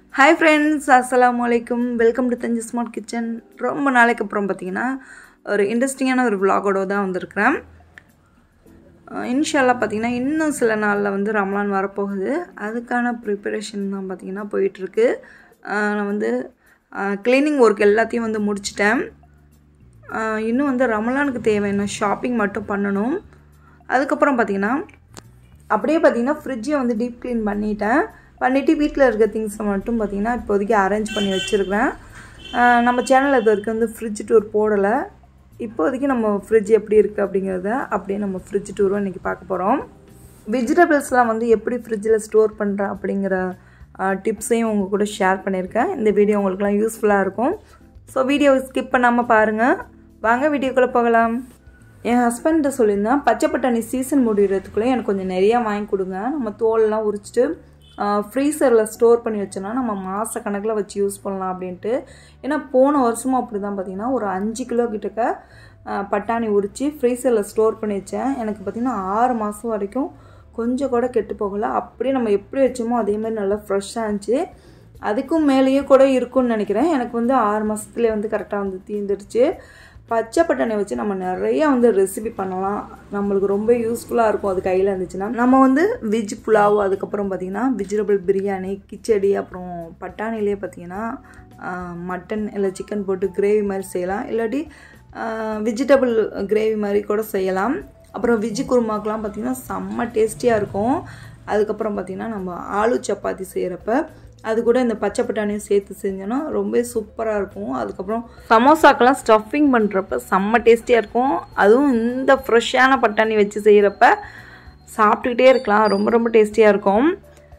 hi friends அஸ்ஸலாமு அலைக்கும் welcome to Thanju smart kitchen ரொம்ப நாளைக்கு அப்புறம் பார்த்தீங்கன்னா ஒரு இன்ட்ரெஸ்டிங்கான ஒரு vlog-ஓட தான் வந்திருக்கிறேன் இன்ஷால்லா பார்த்தீங்கன்னா இன்னும் சில நாளில் வந்து ரமலான் வரப்போகுது அதுக்கான ப்ரிப்பரேஷன் தான் பார்த்தீங்கன்னா போயிட்டுருக்கு நான் வந்து க்ளீனிங் ஒர்க் எல்லாத்தையும் வந்து முடிச்சிட்டேன் ஆஹ் இன்னும் வந்து ரமலானுக்கு தேவையான ஷாப்பிங் மட்டும் பண்ணணும் அதுக்கப்புறம் பார்த்தீங்கன்னா அப்படியே பார்த்தீங்கன்னா ஃப்ரிட்ஜை வந்து டீப் க்ளீன் பண்ணிட்டேன் பண்ணிவிட்டு வீட்டில் இருக்க திங்ஸை மட்டும் பார்த்தீங்கன்னா இப்போதைக்கு அரேஞ்ச் பண்ணி வச்சுருக்கேன் ஆஹ் நம்ம சேனலில் இது வரைக்கும் வந்து ஃப்ரிட்ஜ் டூர் போடலை இப்போதைக்கு நம்ம ஃப்ரிட்ஜ் எப்படி இருக்குது அப்படிங்கிறத அப்படியே நம்ம ஃப்ரிட்ஜ் டூரும் இன்றைக்கி பார்க்க போகிறோம் வெஜிடபிள்ஸ்லாம் வந்து எப்படி ஃப்ரிட்ஜில் ஸ்டோர் பண்ணுறேன் அப்படிங்கிற டிப்ஸையும் உங்கள் கூட ஷேர் பண்ணியிருக்கேன் இந்த வீடியோ உங்களுக்குலாம் யூஸ்ஃபுல்லாக இருக்கும் ஸோ வீடியோ ஸ்கிப் பண்ணாமல் பாருங்கள் வாங்க வீடியோக்குள்ளே போகலாம் என் ஹஸ்பண்ட்ட சொல்லியிருந்தேன் பச்சை பட்டாணி சீசன் முடிகிறதுக்குள்ளே எனக்கு கொஞ்சம் நிறையா வாங்கி கொடுங்க நம்ம தோலெல்லாம் உரிச்சிட்டு ஃப்ரீசரில் ஸ்டோர் பண்ணி வச்சோன்னா நம்ம மாத கணக்கில் வச்சு யூஸ் பண்ணலாம் அப்படின்ட்டு ஏன்னா போன வருஷமும் அப்படி தான் பார்த்தீங்கன்னா ஒரு அஞ்சு கிலோ கிட்டக்க ஆஹ், பட்டாணி உரித்து ஃப்ரீசரில் ஸ்டோர் பண்ணி வச்சேன் எனக்கு பார்த்திங்கன்னா ஆறு மாதம் வரைக்கும் கொஞ்சம் கூட கெட்டு போகலை அப்படியே நம்ம எப்படி வச்சோமோ அதே மாதிரி நல்லா ஃப்ரெஷ்ஷாக இருந்துச்சு அதுக்கும் மேலேயே கூட இருக்கும்னு நினைக்கிறேன் எனக்கு வந்து ஆறு மாதத்துலேயே வந்து கரெக்டாக வந்து தீர்ந்துடுச்சு பச்சை பட்டாணி வச்சு நம்ம நிறைய வந்து ரெசிபி பண்ணலாம் நம்மளுக்கு ரொம்ப யூஸ்ஃபுல்லாக இருக்கும் அது கையில் இருந்துச்சுன்னா நம்ம வந்து வெஜ் புலாவ் அதுக்கப்புறம் பார்த்திங்கன்னா வெஜிடபிள் பிரியாணி கிச்சடி அப்புறம் பட்டாணிலேயே பார்த்திங்கன்னா மட்டன் இல்லை சிக்கன் போட்டு கிரேவி மாதிரி செய்யலாம் இல்லாட்டி வெஜிடபிள் கிரேவி மாதிரி கூட செய்யலாம் அப்புறம் வெஜ்ஜு குருமாக்கெலாம் பார்த்திங்கன்னா செம்ம டேஸ்டியாக இருக்கும் அதுக்கப்புறம் பார்த்திங்கன்னா நம்ம ஆலு சப்பாத்தி செய்கிறப்ப அது கூட இந்த பச்சை பட்டாணியும் சேர்த்து செஞ்சோன்னா ரொம்ப சூப்பராக இருக்கும் அதுக்கப்புறம் சமோசாக்கெல்லாம் ஸ்டஃபிங் பண்ணுறப்ப செம்ம டேஸ்டியாக இருக்கும் அதுவும் இந்த ஃப்ரெஷ்ஷான பட்டாணி வச்சு செய்கிறப்ப சாப்பிட்டுக்கிட்டே இருக்கலாம் ரொம்ப ரொம்ப டேஸ்டியாக இருக்கும்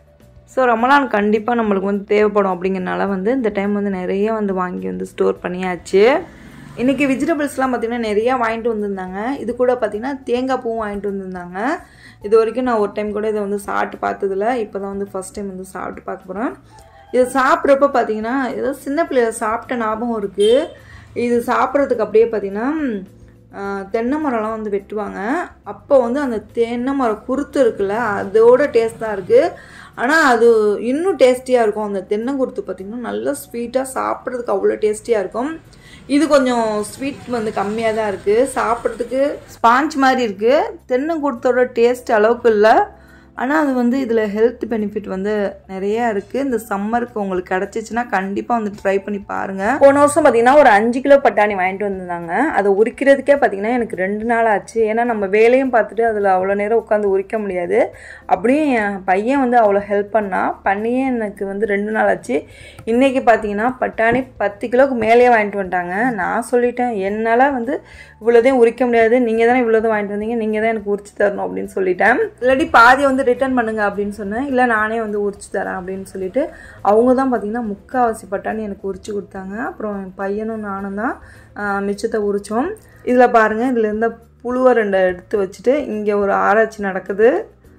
ஸோ ரமலான் கண்டிப்பாக நம்மளுக்கு வந்து தேவைப்படும் அப்படிங்கிறனால வந்து இந்த டைம் வந்து நிறைய வந்து வாங்கி வந்து ஸ்டோர் பண்ணியாச்சு இன்றைக்கி வெஜிடபிள்ஸ்லாம் பார்த்திங்கன்னா நிறையா வாங்கிட்டு வந்திருந்தாங்க இது கூட பார்த்திங்கன்னா தேங்காய் பூவும் வாங்கிட்டு வந்திருந்தாங்க இது வரைக்கும் நான் ஒரு டைம் கூட இதை வந்து சாப்பிட்டு பார்த்ததில்ல இப்போ தான் வந்து ஃபஸ்ட் டைம் வந்து சாப்பிட்டு பார்க்க போகிறேன் இது சாப்பிட்றப்ப பார்த்தீங்கன்னா ஏதோ சின்ன பிள்ளைய சாப்பிட்ட ஞாபகம் இருக்குது இது சாப்பிட்றதுக்கு அப்படியே பார்த்தீங்கன்னா ஆஹ், தென்னை மரம்லாம் வந்து வெட்டுவாங்க அப்போ வந்து அந்த தென்னை மரம் குருத்து இருக்குல்ல அதோட டேஸ்ட் தான் இருக்குது ஆனால் அது இன்னும் டேஸ்டியாக இருக்கும் அந்த தென்னங்குருத்து பார்த்திங்கன்னா நல்லா ஸ்வீட்டாக சாப்பிட்றதுக்கு அவ்வளோ டேஸ்டியாக இருக்கும் இது கொஞ்சம் ஸ்வீட் வந்து கம்மியாக தான் இருக்குது சாப்பிட்றதுக்கு ஸ்பாஞ்ச் மாதிரி இருக்குது தென்னங்குருத்தோட டேஸ்ட் அளவுக்கு இல்லை ஆனால் அது வந்து இதில் ஹெல்த் பெனிஃபிட் வந்து நிறைய இருக்குது இந்த சம்மருக்கு உங்களுக்கு கிடச்சிச்சின்னா கண்டிப்பாக வந்து ட்ரை பண்ணி பாருங்கள் போன வருஷம் பார்த்தீங்கன்னா ஒரு அஞ்சு கிலோ பட்டாணி வாங்கிட்டு வந்திருந்தாங்க அதை உரிக்கிறதுக்கே பார்த்தீங்கன்னா எனக்கு ரெண்டு நாள் ஆச்சு ஏன்னா நம்ம வேலையும் பார்த்துட்டு அதில் அவ்வளோ நேரம் உட்காந்து உரிக்க முடியாது அப்படியும் என் பையன் வந்து அவ்வளோ ஹெல்ப் பண்ணா பண்ணியே எனக்கு வந்து ரெண்டு நாள் ஆச்சு இன்றைக்கி பார்த்தீங்கன்னா பட்டாணி பத்து கிலோவுக்கு மேலேயே வாங்கிட்டு வந்துட்டாங்க நான் சொல்லிட்டேன் என்னால் வந்து இவ்வளோதையும் உரிக்க முடியாது நீங்கள் தானே இவ்வளோதான் வாங்கிட்டு வந்தீங்க நீங்கள் தான் எனக்கு உரிச்சு தரணும் அப்படின்னு சொல்லிட்டேன் இல்லாட்டி பாதி வந்து ரிட்டர்ன் பண்ணுங்க அப்படின்னு சொன்னேன் இல்லை நானே வந்து உரிச்சு தரேன் அப்படின்னு சொல்லிட்டு அவங்க தான் பார்த்தீங்கன்னா முக்கால்வாசி பட்டாணி எனக்கு உரிச்சு கொடுத்தாங்க அப்புறம் என் பையனும் நானும் தான் ஆஹ், மிச்சத்தை உரித்தோம் இதில் பாருங்கள் இதில் இருந்த புழுவை ரெண்டை எடுத்து வச்சுட்டு இங்கே ஒரு ஆராய்ச்சி நடக்குது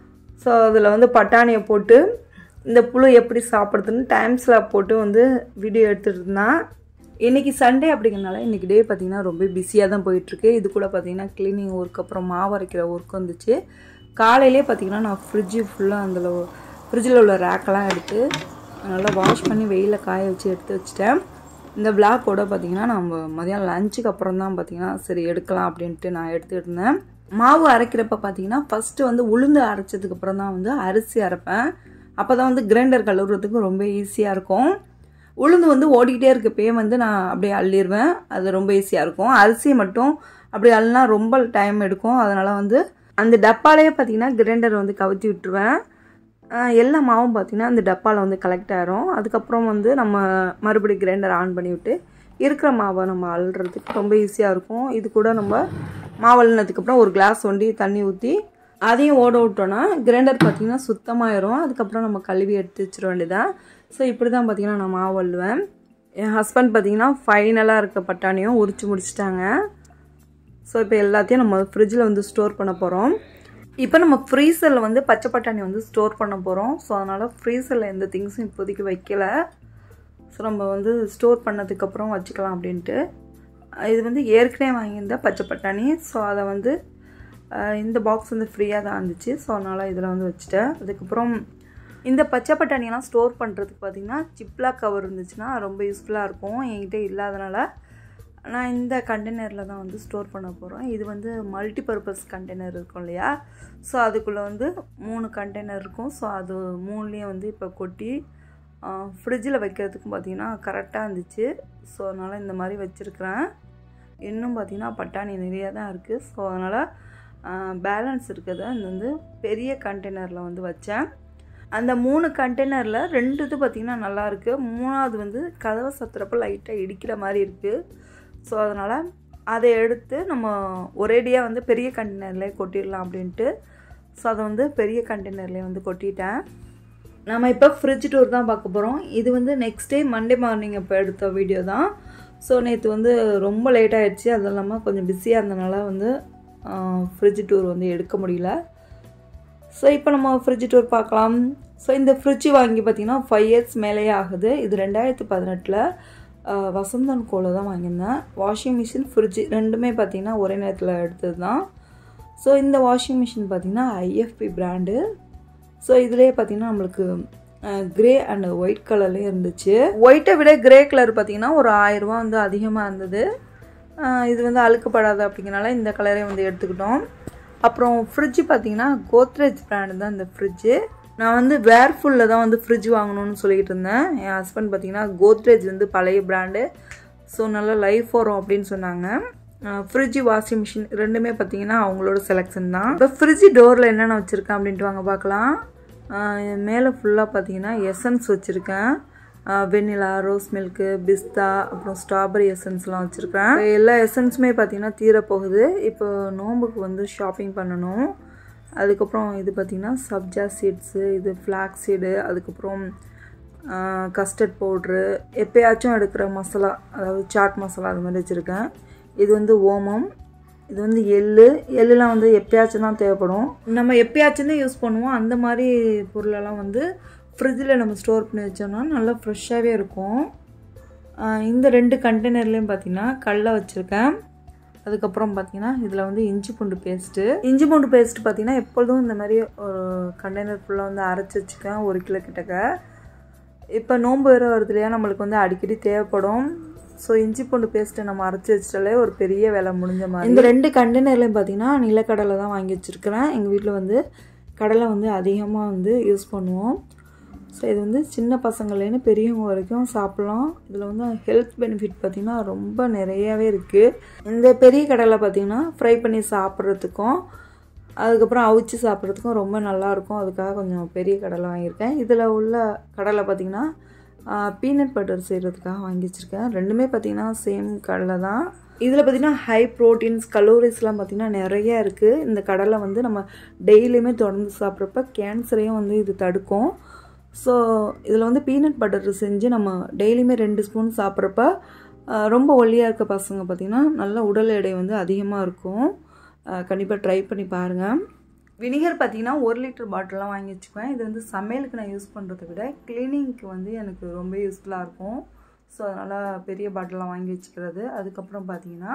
ஸோ அதில் வந்து பட்டாணியை போட்டு இந்த புழு எப்படி சாப்பிட்றதுன்னு டைம்ஸில் போட்டு வந்து வீடியோ எடுத்துகிட்டு இருந்தான் இன்றைக்கி சண்டே அப்படிங்கிறனால இன்றைக்கி டே பார்த்திங்கன்னா ரொம்ப பிஸியாக தான் போயிட்டுருக்கு இது கூட பார்த்திங்கன்னா க்ளீனிங் ஒர்க் அப்புறம் மாவு அரைக்கிற ஒர்க் வந்துச்சு காலையிலே பார்த்திங்கன்னா நான் ஃப்ரிட்ஜு ஃபுல்லாக அதில் ஃப்ரிட்ஜில் உள்ள ரேக்கெல்லாம் எடுத்து நல்லா வாஷ் பண்ணி வெயிலில் காய வச்சு எடுத்து வச்சுட்டேன் இந்த விளாக்கோட பார்த்திங்கன்னா நம்ம மதியானம் லஞ்சுக்கு அப்புறம் தான் பார்த்திங்கன்னா சரி எடுக்கலாம் அப்படின்ட்டு நான் எடுத்துகிட்டு இருந்தேன் மாவு அரைக்கிறப்ப பார்த்தீங்கன்னா ஃபஸ்ட்டு வந்து உளுந்து அரைச்சதுக்கு அப்புறம் தான் வந்து அரிசி அரைப்பேன் அப்போ தான் வந்து கிரைண்டர் கழுவுறதுக்கு ரொம்ப ஈஸியாக இருக்கும் உளுந்து வந்து ஓடிக்கிட்டே இருக்கப்பயே வந்து நான் அப்படியே அள்ளிடுவேன் அது ரொம்ப ஈஸியாக இருக்கும் அரிசி மட்டும் அப்படி அள்ளினா ரொம்ப டைம் எடுக்கும் அதனால் வந்து அந்த டப்பாலேயே பார்த்தீங்கன்னா கிரைண்டர் வந்து கவுத்தி விட்டுருவேன் ஆஹ் எல்லா மாவும் பார்த்திங்கன்னா அந்த டப்பாவில் வந்து கலெக்ட் ஆயிரும் அதுக்கப்புறம் வந்து நம்ம மறுபடியும் கிரைண்டர் ஆன் பண்ணி விட்டு இருக்கிற மாவை நம்ம அள்ளுறதுக்கு ரொம்ப ஈஸியாக இருக்கும் இது கூட நம்ம மாவு அள்ளினதுக்கப்புறம் ஒரு கிளாஸ் ஒண்டி தண்ணி ஊற்றி அதையும் ஓட விட்டோன்னா கிரைண்டர் பார்த்திங்கன்னா சுத்தமாயிரும் அதுக்கப்புறம் நம்ம கழுவி எடுத்து வச்சிட வேண்டியதான் ஸோ இப்படி தான் பார்த்திங்கன்னா நான் மாவு அள்ளுவேன் என் ஹஸ்பண்ட் பார்த்திங்கன்னா ஃபைனலாக இருக்க பட்டாணியும் உரிச்சு முடிச்சிட்டாங்க ஸோ இப்போ எல்லாத்தையும் நம்ம ஃப்ரிட்ஜில் வந்து ஸ்டோர் பண்ண போகிறோம் இப்போ நம்ம ஃப்ரீசரில் வந்து பச்சை பட்டாணி வந்து ஸ்டோர் பண்ண போகிறோம் ஸோ அதனால் ஃப்ரீசரில் எந்த திங்ஸும் இப்போதைக்கு வைக்கல ஸோ நம்ம வந்து ஸ்டோர் பண்ணதுக்கப்புறம் வச்சுக்கலாம் அப்படின்ட்டு இது வந்து ஏற்கனவே வாங்கியிருந்த பச்சை பட்டாணி ஸோ அதை வந்து அஹ், இந்த பாக்ஸ் வந்து ஃப்ரீயாக தான் இருந்துச்சு ஸோ அதனால் இதில் வந்து வச்சுட்டேன் அதுக்கப்புறம் இந்த பச்சை பட்டாணியெல்லாம் ஸ்டோர் பண்ணுறதுக்கு பார்த்திங்கன்னா ஜிப்லாக் கவர் இருந்துச்சுன்னா ரொம்ப யூஸ்ஃபுல்லாக இருக்கும் என்கிட்ட இல்லாதனால நான் இந்த கண்டெய்னரில் தான் வந்து ஸ்டோர் பண்ண போகிறோம் இது வந்து மல்டி பர்பஸ் கண்டெய்னர் இருக்கும் இல்லையா ஸோ அதுக்குள்ளே வந்து மூணு கண்டெய்னர் இருக்கும் ஸோ அது மூணுலேயும் வந்து இப்போ கொட்டி ஃப்ரிட்ஜில் வைக்கிறதுக்கும் பார்த்திங்கன்னா கரெக்டாக இருந்துச்சு ஸோ அதனால் இந்த மாதிரி வச்சுருக்கிறேன் இன்னும் பார்த்திங்கன்னா பட்டாணி நிறையா தான் இருக்குது ஸோ அதனால் பேலன்ஸ் இருக்கிறத இந்த வந்து பெரிய கண்டெய்னரில் வந்து வச்சேன் அந்த மூணு கண்டெய்னரில் ரெண்டு இது பார்த்திங்கன்னா நல்லாயிருக்கு மூணாவது வந்து கதவை சத்துறப்ப லைட்டாக இடிக்கிற மாதிரி இருக்குது ஸோ அதனால் அதை எடுத்து நம்ம ஒரேடியாக வந்து பெரிய கண்டெய்னர்லேயே கொட்டிடலாம் அப்படின்ட்டு ஸோ அதை வந்து பெரிய கண்டெய்னர்லேயே வந்து கொட்டிட்டேன் நம்ம இப்போ ஃப்ரிட்ஜ் டூர் தான் பார்க்க போகிறோம் இது வந்து நெக்ஸ்ட் டே மண்டே மார்னிங் இப்போ எடுத்த வீடியோ தான் ஸோ நேற்று வந்து ரொம்ப லேட் ஆகிடுச்சு அது இல்லாமல் கொஞ்சம் பிஸியாக இருந்தனால வந்து ஃப்ரிட்ஜ் டூர் வந்து எடுக்க முடியல ஸோ இப்போ நம்ம ஃப்ரிட்ஜ் டூர் பார்க்கலாம் ஸோ இந்த ஃப்ரிட்ஜ் வாங்கி பார்த்திங்கன்னா ஃபைவ் இயர்ஸ் மேலேயே ஆகுது இது ரெண்டாயிரத்து பதினெட்டில் வசந்தன் கோலை தான் வாங்கியிருந்தேன் வாஷிங் மிஷின் ஃப்ரிட்ஜ் ரெண்டுமே பார்த்திங்கன்னா ஒரே நேரத்தில் எடுத்தது தான் ஸோ இந்த வாஷிங் மிஷின் பார்த்திங்கன்னா ஐஎஃப்பி பிராண்டு ஸோ இதுலேயே பார்த்திங்கன்னா நம்மளுக்கு க்ரே அண்ட் ஒயிட் கலர்லேயும் இருந்துச்சு ஒயிட்டை விட க்ரே கலர் பார்த்திங்கன்னா ஒரு ஆயிரரூபா வந்து அதிகமாக இருந்தது இது வந்து அழுக்கப்படாது அப்படிங்கிறனால இந்த கலரே வந்து எடுத்துக்கிட்டோம் அப்புறம் ஃப்ரிட்ஜு பார்த்திங்கன்னா கோத்ரேஜ் பிராண்டு தான் இந்த ஃப்ரிட்ஜு நான் வந்து வேர்ஃபுல்லில் தான் வந்து ஃப்ரிட்ஜ் வாங்கணும்னு சொல்லிக்கிட்டு இருந்தேன் என் ஹஸ்பண்ட் பார்த்திங்கன்னா கோத்ரேஜ் வந்து பழைய பிராண்டு ஸோ நல்லா லைஃப் வரும் அப்படின்னு சொன்னாங்க ஃப்ரிட்ஜு வாஷிங் மிஷின் ரெண்டுமே பார்த்தீங்கன்னா அவங்களோட செலெக்ஷன் தான் இப்போ ஃப்ரிட்ஜ் டோரில் என்னென்ன வச்சுருக்கேன் அப்படின்ட்டு வாங்க பார்க்கலாம் மேலே ஃபுல்லாக பார்த்தீங்கன்னா எசன்ஸ் வச்சுருக்கேன் வெண்ணிலா ரோஸ் மில்க்கு பிஸ்தா அப்புறம் ஸ்ட்ராபெரி எசன்ஸ்லாம் வச்சுருக்கேன் எல்லா எசன்ஸுமே பார்த்தீங்கன்னா தீரப்போகுது இப்போ நோம்புக்கு வந்து ஷாப்பிங் பண்ணணும் அதுக்கப்புறம் இது பார்த்திங்கன்னா சப்ஜா சீட்ஸு இது ஃப்ளாக் சீடு அதுக்கப்புறம் கஸ்டர்ட் பவுட்ரு எப்போயாச்சும் எடுக்கிற மசாலா அதாவது சாட் மசாலா அது மாதிரி வச்சுருக்கேன் இது வந்து ஓமம் இது வந்து எள்ளு எள்ளுலாம் வந்து எப்பயாச்சும் தான் தேவைப்படும் நம்ம எப்பயாச்சும் தான் யூஸ் பண்ணுவோம் அந்த மாதிரி பொருளெல்லாம் வந்து ஃப்ரிட்ஜில் நம்ம ஸ்டோர் பண்ணி வச்சோம்னா நல்லா ஃப்ரெஷ்ஷாகவே இருக்கும் இந்த ரெண்டு கண்டெய்னர்லேயும் பார்த்திங்கன்னா கடலை வச்சுருக்கேன் அதுக்கப்புறம் பார்த்திங்கன்னா இதில் வந்து இஞ்சி பூண்டு பேஸ்ட்டு இஞ்சி பூண்டு பேஸ்ட்டு பார்த்திங்கன்னா எப்பொழுதும் இந்த மாதிரி ஒரு கண்டெய்னர் ஃபுல்லாக வந்து அரைச்சி வச்சுக்கேன் ஒரு கிலோ கிட்டக்க இப்போ நோன்பு வேறு வருது இல்லையா நம்மளுக்கு வந்து அடிக்கடி தேவைப்படும் ஸோ இஞ்சி பூண்டு பேஸ்ட்டை நம்ம அரைச்சி வச்சிட்டாலே ஒரு பெரிய வேலை முடிஞ்ச மாதிரி இந்த ரெண்டு கண்டெய்னர்லையும் பார்த்தீங்கன்னா நிலக்கடலை தான் வாங்கி வச்சுருக்கிறேன் எங்கள் வீட்டில் வந்து கடலை வந்து அதிகமாக வந்து யூஸ் பண்ணுவோம் ஸோ இது வந்து சின்ன பசங்கள்லேருந்து பெரியவங்க வரைக்கும் சாப்பிட்லாம் இதில் வந்து ஹெல்த் பெனிஃபிட் பார்த்திங்கன்னா ரொம்ப நிறையாவே இருக்குது இந்த பெரிய கடலை பார்த்திங்கன்னா ஃப்ரை பண்ணி சாப்பிட்றதுக்கும் அதுக்கப்புறம் அவிச்சு சாப்பிட்றதுக்கும் ரொம்ப நல்லாயிருக்கும் அதுக்காக கொஞ்சம் பெரிய கடலை வாங்கியிருக்கேன் இதில் உள்ள கடலை பார்த்திங்கன்னா பீனட் பட்டர் செய்கிறதுக்காக வாங்கி வச்சுருக்கேன் ரெண்டுமே பார்த்திங்கன்னா சேம் கடலை தான் இதில் பார்த்திங்கன்னா ஹை ப்ரோட்டீன்ஸ் கலோரிஸ்லாம் பார்த்திங்கன்னா நிறைய இருக்குது இந்த கடலை வந்து நம்ம டெய்லியுமே தொடர்ந்து சாப்பிட்றப்ப கேன்சரையும் வந்து இது தடுக்கும் ஸோ இதில் வந்து பீனட் பட்டர் செஞ்சு நம்ம டெய்லியுமே ரெண்டு ஸ்பூன் சாப்பிட்றப்ப ரொம்ப ஒல்லியாக இருக்க பசங்க பார்த்திங்கன்னா நல்ல உடல் எடை வந்து அதிகமாக இருக்கும் கண்டிப்பாக ட்ரை பண்ணி பாருங்கள் வினிகர் பார்த்திங்கன்னா ஒரு லிட்டர் பாட்டிலாம் வாங்கி வச்சுக்குவேன் இது வந்து சமையலுக்கு நான் யூஸ் பண்ணுறதை விட க்ளீனிங்க்கு வந்து எனக்கு ரொம்ப யூஸ்ஃபுல்லாக இருக்கும் ஸோ அதனால் பெரிய பாட்டிலாம் வாங்கி வச்சுக்கிறது அதுக்கப்புறம் பார்த்திங்கன்னா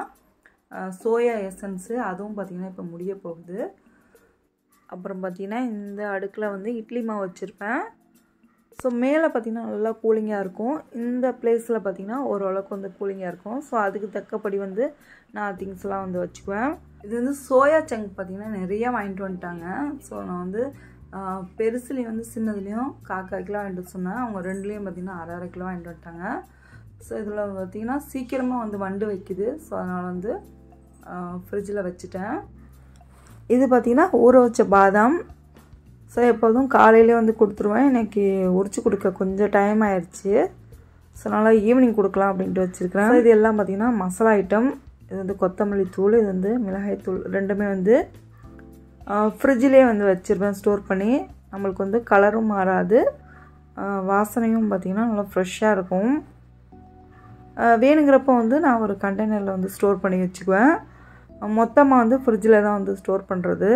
சோயா எசன்ஸு அதுவும் பார்த்திங்கன்னா இப்போ முடிய போகுது அப்புறம் பார்த்திங்கன்னா இந்த அடுக்கில் வந்து இட்லி மாவு வச்சுருப்பேன் ஸோ மேலே பார்த்திங்கன்னா நல்லா கூலிங்காக இருக்கும் இந்த பிளேஸில் பார்த்திங்கன்னா ஓரளவுக்கு வந்து கூலிங்காக இருக்கும் ஸோ அதுக்கு தக்கபடி வந்து நான் திங்ஸ்லாம் வந்து வச்சுக்குவேன் இது வந்து சோயா சங்க் பார்த்திங்கன்னா நிறையா வாங்கிட்டு வந்துட்டாங்க ஸோ நான் வந்து பெருசுலேயும் வந்து சின்னதுலேயும் காக்கா கிலோ வாங்கிட்டு சொன்னேன் அவங்க ரெண்டுலேயும் பார்த்திங்கன்னா அரை அரை கிலோ வாங்கிட்டு வந்துட்டாங்க ஸோ இதில் பார்த்திங்கன்னா சீக்கிரமாக வந்து வண்டு வைக்குது ஸோ அதனால் வந்து ஃப்ரிட்ஜில் வச்சுட்டேன் இது பார்த்திங்கன்னா ஊற வச்ச பாதாம் ஸோ எப்போதும் காலையிலே வந்து கொடுத்துருவேன் எனக்கு உரிச்சு கொடுக்க கொஞ்சம் டைம் ஆயிடுச்சு ஸோ அதனால் ஈவினிங் கொடுக்கலாம் அப்படின்ட்டு வச்சுருக்கிறேன் இது எல்லாம் பார்த்திங்கன்னா மசாலா ஐட்டம் இது வந்து கொத்தமல்லி தூள் இது வந்து மிளகாய் தூள் ரெண்டுமே வந்து ஃப்ரிட்ஜிலே வந்து வச்சுருப்பேன் ஸ்டோர் பண்ணி நம்மளுக்கு வந்து கலரும் மாறாது வாசனையும் பார்த்திங்கன்னா நல்லா ஃப்ரெஷ்ஷாக இருக்கும் வேணுங்கிறப்போ வந்து நான் ஒரு கண்டெய்னரில் வந்து ஸ்டோர் பண்ணி வச்சுக்குவேன் மொத்தமாக வந்து ஃப்ரிட்ஜில் தான் வந்து ஸ்டோர் பண்ணுறது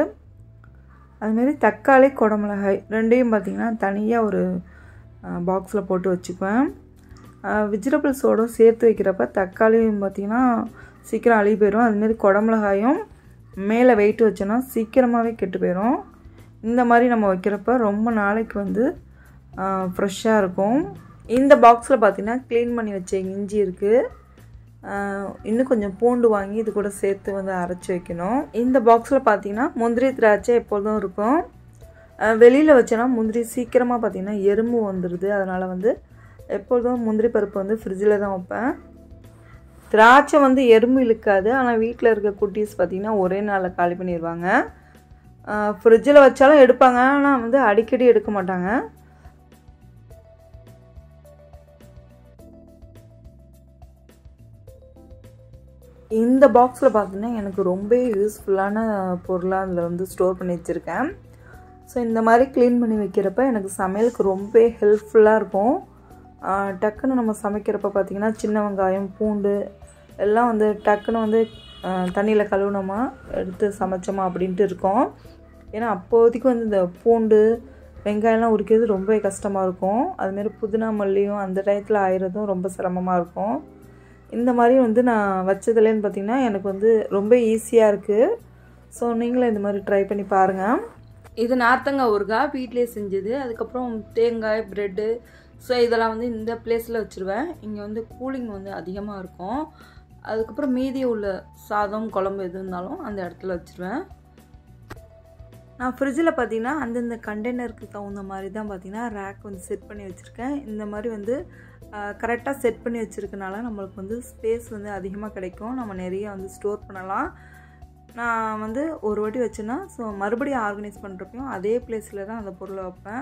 அதுமாரி தக்காளி குடமிளகாய் ரெண்டையும் பார்த்திங்கன்னா தனியாக ஒரு பாக்ஸில் போட்டு வச்சுக்குவேன் வெஜிடபிள்ஸோடு சேர்த்து வைக்கிறப்ப தக்காளியும் பார்த்திங்கன்னா சீக்கிரம் அழுகி போயிடும் அதுமாரி குடமிளகாயும் மேலே வெயிட் வச்சோன்னா சீக்கிரமாகவே கெட்டு போயிடும் இந்த மாதிரி நம்ம வைக்கிறப்ப ரொம்ப நாளைக்கு வந்து ஃப்ரெஷ்ஷாக இருக்கும் இந்த பாக்ஸில் பார்த்தீங்கன்னா க்ளீன் பண்ணி வச்ச இஞ்சி இருக்குது இன்னும் கொஞ்சம் பூண்டு வாங்கி இது கூட சேர்த்து வந்து அரைச்சி வைக்கணும் இந்த பாக்ஸில் பார்த்தீங்கன்னா முந்திரி திராட்சை எப்பொழுதும் இருக்கும் வெளியில் வச்சோன்னா முந்திரி சீக்கிரமாக பார்த்திங்கன்னா எறும்பு வந்துடுது அதனால் வந்து எப்பொழுதும் முந்திரி பருப்பு வந்து ஃப்ரிட்ஜில் தான் வைப்பேன் திராட்சை வந்து எறும்பு இழுக்காது ஆனால் வீட்டில் இருக்க குட்டீஸ் பார்த்திங்கன்னா ஒரே நாளில் காலி பண்ணிடுவாங்க ஃப்ரிட்ஜில் வச்சாலும் எடுப்பாங்க ஆனால் வந்து அடிக்கடி எடுக்க மாட்டாங்க இந்த பாக்ஸில் பார்த்தீங்கன்னா எனக்கு ரொம்ப யூஸ்ஃபுல்லான பொருளாக அதில் வந்து ஸ்டோர் பண்ணி வச்சுருக்கேன் ஸோ இந்த மாதிரி க்ளீன் பண்ணி வைக்கிறப்ப எனக்கு சமையலுக்கு ரொம்ப ஹெல்ப்ஃபுல்லாக இருக்கும் டக்குன்னு நம்ம சமைக்கிறப்ப பார்த்திங்கன்னா சின்ன வெங்காயம் பூண்டு எல்லாம் வந்து டக்குன்னு வந்து தண்ணியில் கழுவுனோமா எடுத்து சமைச்சோமா அப்படின்ட்டு இருக்கும் ஏன்னா அப்போதைக்கு வந்து இந்த பூண்டு வெங்காயம்லாம் உரிக்கிறது ரொம்ப கஷ்டமாக இருக்கும் அதுமாரி புதினா மல்லியும் அந்த டயத்தில் ஆயிரதும் ரொம்ப சிரமமாக இருக்கும் இந்த மாதிரி வந்து நான் வச்சதுலேன்னு பார்த்திங்கன்னா எனக்கு வந்து ரொம்ப ஈஸியாக இருக்குது ஸோ நீங்களும் இந்த மாதிரி ட்ரை பண்ணி பாருங்கள் இது நார்த்தங்காய் ஊறுகாய் வீட்டிலே செஞ்சது அதுக்கப்புறம் தேங்காய் ப்ரெட்டு ஸோ இதெல்லாம் வந்து இந்த பிளேஸில் வச்சுருவேன் இங்கே வந்து கூலிங் வந்து அதிகமாக இருக்கும் அதுக்கப்புறம் மீதி உள்ள சாதம் குழம்பு எது இருந்தாலும் அந்த இடத்துல வச்சுருவேன் நான் ஃப்ரிட்ஜில் பார்த்தீங்கன்னா அந்தந்த கண்டெய்னருக்கு தகுந்த மாதிரி தான் பார்த்தீங்கன்னா ரேக் வந்து செட் பண்ணி வச்சுருக்கேன் இந்த மாதிரி வந்து கரெக்டாக செட் பண்ணி வச்சுருக்கனால நம்மளுக்கு வந்து ஸ்பேஸ் வந்து அதிகமாக கிடைக்கும் நம்ம நிறைய வந்து ஸ்டோர் பண்ணலாம் நான் வந்து ஒரு வாட்டி வச்சேன்னா ஸோ மறுபடியும் ஆர்கனைஸ் பண்ணுறப்பையும் அதே பிளேஸில் தான் அந்த பொருளை வைப்பேன்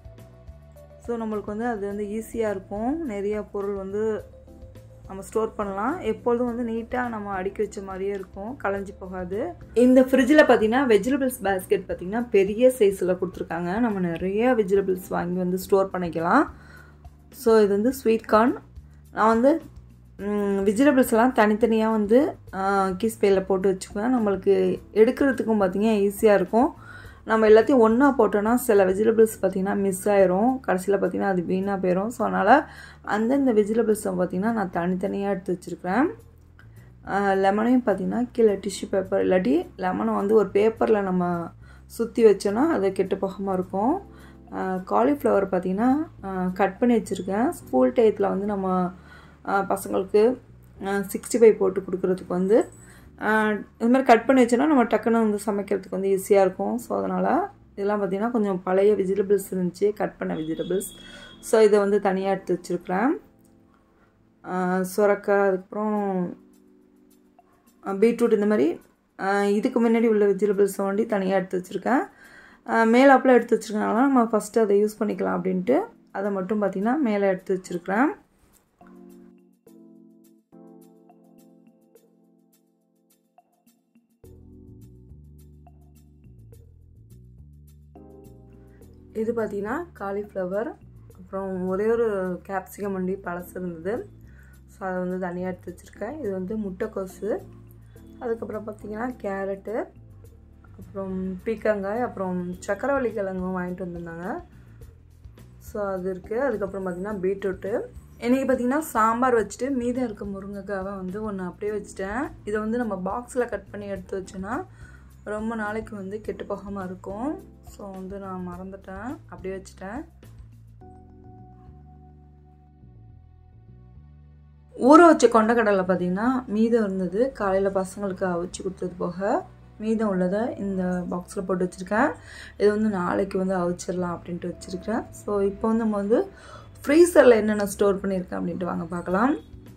ஸோ நம்மளுக்கு வந்து அது வந்து ஈஸியாக இருக்கும் நிறைய பொருள் வந்து நம்ம ஸ்டோர் பண்ணலாம் எப்பொழுதும் வந்து நீட்டாக நம்ம அடுக்கி வச்ச மாதிரியே இருக்கும் களைஞ்சி போகாது இந்த ஃப்ரிட்ஜில் பார்த்தீங்கன்னா வெஜிடபிள்ஸ் பேஸ்கெட் பார்த்திங்கன்னா பெரிய சைஸில் கொடுத்துருக்காங்க நம்ம நிறைய வெஜிடபிள்ஸ் வாங்கி வந்து ஸ்டோர் பண்ணிக்கலாம் ஸோ இது வந்து ஸ்வீட் கார்ன் நான் வந்து வெஜிடபிள்ஸ்லாம் தனித்தனியாக வந்து கீஸ் பேயில் போட்டு வச்சுக்குவேன் நம்மளுக்கு எடுக்கிறதுக்கும் பார்த்திங்கன்னா ஈஸியாக இருக்கும் நம்ம எல்லாத்தையும் ஒன்றா போட்டோன்னா சில வெஜிடபிள்ஸ் பார்த்திங்கன்னா மிஸ் ஆயிரும் கடைசியில் பார்த்திங்கன்னா அது வீணாக போயிடும் ஸோ அதனால் அந்தந்த வெஜிடபிள்ஸை பார்த்திங்கன்னா நான் தனித்தனியாக எடுத்து வச்சுருக்கிறேன் லெமனையும் பார்த்திங்கன்னா கீழே டிஷ்யூ பேப்பர் இல்லாட்டி லெமனை வந்து ஒரு பேப்பரில் நம்ம சுற்றி வச்சோன்னா அது கெட்டு போகாமல் இருக்கும் காலிஃப்ளவர் பார்த்திங்கன்னா கட் பண்ணி வச்சுருக்கேன் ஸ்கூல் டயத்தில் வந்து நம்ம பசங்களுக்கு சிக்ஸ்டி ஃபைவ் போட்டு கொடுக்குறதுக்கு வந்து இது மாதிரி கட் பண்ணி வச்சோன்னா நம்ம டக்குன்னு வந்து சமைக்கிறதுக்கு வந்து ஈஸியாக இருக்கும் ஸோ அதனால் இதெல்லாம் பார்த்திங்கன்னா கொஞ்சம் பழைய வெஜிடபிள்ஸ் இருந்துச்சு கட் பண்ண வெஜிடபிள்ஸ் ஸோ இதை வந்து தனியாக எடுத்து வச்சுருக்கிறேன் சுரக்காய் அதுக்கப்புறம் பீட்ரூட் இந்த மாதிரி இதுக்கு முன்னாடி உள்ள வெஜிடபிள்ஸை வண்டி தனியாக எடுத்து வச்சுருக்கேன் மேலாப்பில் எடுத்து வச்சுருக்கனால நம்ம ஃபஸ்ட்டு அதை யூஸ் பண்ணிக்கலாம் அப்படின்ட்டு அதை மட்டும் பார்த்திங்கன்னா மேலே எடுத்து வச்சுருக்கிறேன் இது பார்த்திங்கன்னா காலிஃப்ளவர் அப்புறம் ஒரே ஒரு கேப்சிகம் வண்டி பழசு இருந்தது ஸோ அதை வந்து தனியாக எடுத்து வச்சுருக்கேன் இது வந்து முட்டைக்கோசு அதுக்கப்புறம் பார்த்திங்கன்னா கேரட்டு அப்புறம் பீக்கங்காய் அப்புறம் சக்கரவள்ளி கிழங்கும் வாங்கிட்டு வந்திருந்தாங்க ஸோ அது இருக்குது அதுக்கப்புறம் பார்த்திங்கன்னா பீட்ரூட்டு இன்றைக்கி பார்த்திங்கன்னா சாம்பார் வச்சுட்டு மீதம் இருக்க முருங்கைக்காவை வந்து ஒன்று அப்படியே வச்சுட்டேன் இதை வந்து நம்ம பாக்ஸில் கட் பண்ணி எடுத்து வச்சோன்னா ரொம்ப நாளைக்கு வந்து கெட்டு போகாமல் இருக்கும் ஸோ வந்து நான் மறந்துட்டேன் அப்படியே வச்சுட்டேன் ஊற வச்ச கொண்டக்கடலை பார்த்திங்கன்னா மீதம் இருந்தது காலையில் பசங்களுக்கு அவிச்சு கொடுத்தது போக மீதம் உள்ளதை இந்த பாக்ஸில் போட்டு வச்சுருக்கேன் இது வந்து நாளைக்கு வந்து அவிச்சிடலாம் அப்படின்ட்டு வச்சுருக்கேன் ஸோ இப்போ வந்து நம்ம வந்து ஃப்ரீசரில் என்னென்ன ஸ்டோர் பண்ணியிருக்கேன் அப்படின்ட்டு வாங்க பார்க்கலாம்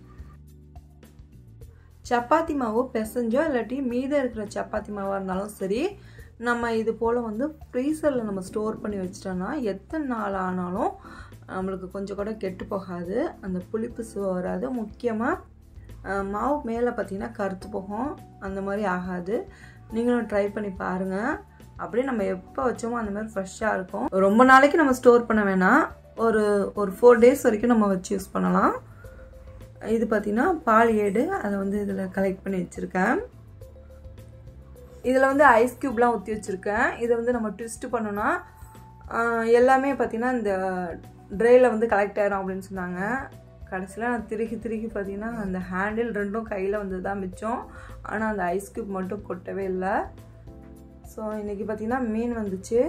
சப்பாத்தி மாவு பிசைஞ்சோ இல்லாட்டி மீதம் இருக்கிற சப்பாத்தி மாவாக இருந்தாலும் சரி நம்ம இது போல் வந்து ஃப்ரீசரில் நம்ம ஸ்டோர் பண்ணி வச்சிட்டோன்னா எத்தனை நாள் ஆனாலும் நம்மளுக்கு கொஞ்சம் கூட கெட்டு போகாது அந்த புளிப்பு சுவை வராது முக்கியமாக மாவு மேலே பார்த்திங்கன்னா கருத்து போகும் அந்த மாதிரி ஆகாது நீங்களும் ட்ரை பண்ணி பாருங்கள் அப்படியே நம்ம எப்போ வச்சோமோ அந்த மாதிரி ஃப்ரெஷ்ஷாக இருக்கும் ரொம்ப நாளைக்கு நம்ம ஸ்டோர் பண்ண வேணாம் ஒரு ஒரு ஃபோர் டேஸ் வரைக்கும் நம்ம வச்சு யூஸ் பண்ணலாம் இது பார்த்திங்கன்னா பால் ஏடு அதை வந்து இதில் கலெக்ட் பண்ணி வச்சுருக்கேன் இதில் வந்து ஐஸ் க்யூப்லாம் ஊற்றி வச்சுருக்கேன் இதை வந்து நம்ம ட்விஸ்ட் பண்ணோன்னா எல்லாமே பார்த்திங்கன்னா இந்த ட்ரேயில் வந்து கலெக்ட் ஆயிரும் அப்படின்னு சொன்னாங்க கடைசியில் நான் திருகி திருகி பார்த்தீங்கன்னா அந்த ஹேண்டில் ரெண்டும் கையில் வந்து தான் மிச்சம் ஆனால் அந்த ஐஸ் க்யூப் மட்டும் கொட்டவே இல்லை ஸோ இன்றைக்கி பார்த்திங்கன்னா மீன் வந்துச்சு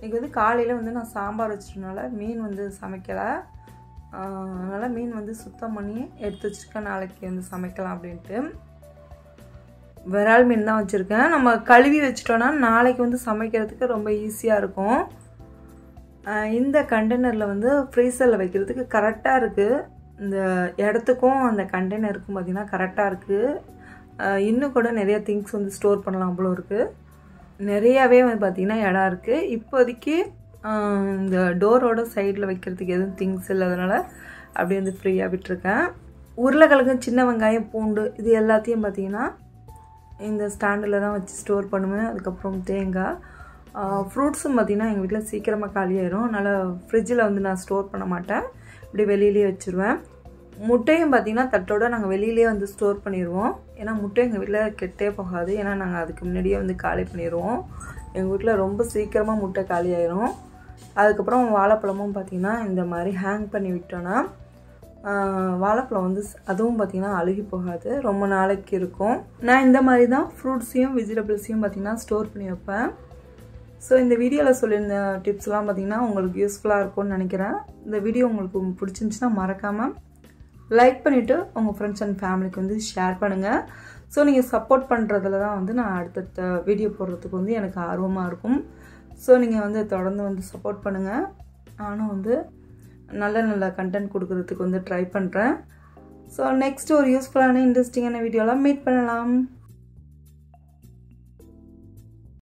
இன்றைக்கி வந்து காலையில் வந்து நான் சாம்பார் வச்சிட்டனால மீன் வந்து சமைக்கலை அதனால் மீன் வந்து சுத்தம் பண்ணி எடுத்து வச்சுருக்கேன் நாளைக்கு வந்து சமைக்கலாம் அப்படின்ட்டு விரால் மீன் தான் வச்சுருக்கேன் நம்ம கழுவி வச்சிட்டோன்னா நாளைக்கு வந்து சமைக்கிறதுக்கு ரொம்ப ஈஸியாக இருக்கும் இந்த கண்டெய்னரில் வந்து ஃப்ரீசரில் வைக்கிறதுக்கு கரெக்டாக இருக்குது இந்த இடத்துக்கும் அந்த கண்டெய்னருக்கும் பார்த்திங்கன்னா கரெக்டாக இருக்குது இன்னும் கூட நிறைய திங்ஸ் வந்து ஸ்டோர் பண்ணலாம் அவ்வளோ இருக்குது நிறையாவே வந்து பார்த்திங்கன்னா இடம் இருக்குது இப்போதைக்கு இந்த டோரோட சைடில் வைக்கிறதுக்கு எதுவும் திங்ஸ் இல்லாதனால அப்படியே வந்து ஃப்ரீயாக விட்டுருக்கேன் உருளைக்கிழங்கு சின்ன வெங்காயம் பூண்டு இது எல்லாத்தையும் பார்த்திங்கன்னா இந்த ஸ்டாண்டில் தான் வச்சு ஸ்டோர் பண்ணுவேன் அதுக்கப்புறம் தேங்காய் ஃப்ரூட்ஸும் பார்த்திங்கன்னா எங்கள் வீட்டில் சீக்கிரமாக காலியாயிரும் அதனால் ஃப்ரிட்ஜில் வந்து நான் ஸ்டோர் பண்ண மாட்டேன் இப்படி வெளியிலே வச்சுருவேன் முட்டையும் பார்த்திங்கன்னா தட்டோட நாங்கள் வெளியிலே வந்து ஸ்டோர் பண்ணிடுவோம் ஏன்னா முட்டை எங்கள் வீட்டில் கெட்டே போகாது ஏன்னா நாங்கள் அதுக்கு முன்னாடியே வந்து காலி பண்ணிடுவோம் எங்கள் வீட்டில் ரொம்ப சீக்கிரமாக முட்டை காலி ஆயிரும் அதுக்கப்புறம் வாழைப்பழமும் பார்த்திங்கன்னா இந்த மாதிரி ஹேங் பண்ணி விட்டோன்னா வாழைப்பழம் வந்து அதுவும் பார்த்திங்கன்னா அழுகி போகாது ரொம்ப நாளைக்கு இருக்கும் நான் இந்த மாதிரி தான் ஃப்ரூட்ஸையும் வெஜிடபிள்ஸையும் பார்த்திங்கன்னா ஸ்டோர் பண்ணி வைப்பேன் ஸோ இந்த வீடியோவில் சொல்லியிருந்த டிப்ஸ்லாம் பார்த்திங்கன்னா உங்களுக்கு யூஸ்ஃபுல்லாக இருக்கும்னு நினைக்கிறேன் இந்த வீடியோ உங்களுக்கு பிடிச்சிருந்துச்சுன்னா மறக்காமல் லைக் பண்ணிவிட்டு உங்கள் ஃப்ரெண்ட்ஸ் அண்ட் ஃபேமிலிக்கு வந்து ஷேர் பண்ணுங்கள் ஸோ நீங்கள் சப்போர்ட் பண்ணுறதுல தான் வந்து நான் அடுத்தடுத்த வீடியோ போடுறதுக்கு வந்து எனக்கு ஆர்வமாக இருக்கும் ஸோ நீங்கள் வந்து தொடர்ந்து வந்து சப்போர்ட் பண்ணுங்கள் நானும் வந்து நல்ல நல்ல கண்டென்ட் கொடுக்கறதுக்கு வந்து ட்ரை பண்ணுறேன் ஸோ நெக்ஸ்ட் ஒரு யூஸ்ஃபுல்லான இன்ட்ரெஸ்டிங்கான வீடியோலாம் மீட் பண்ணலாம்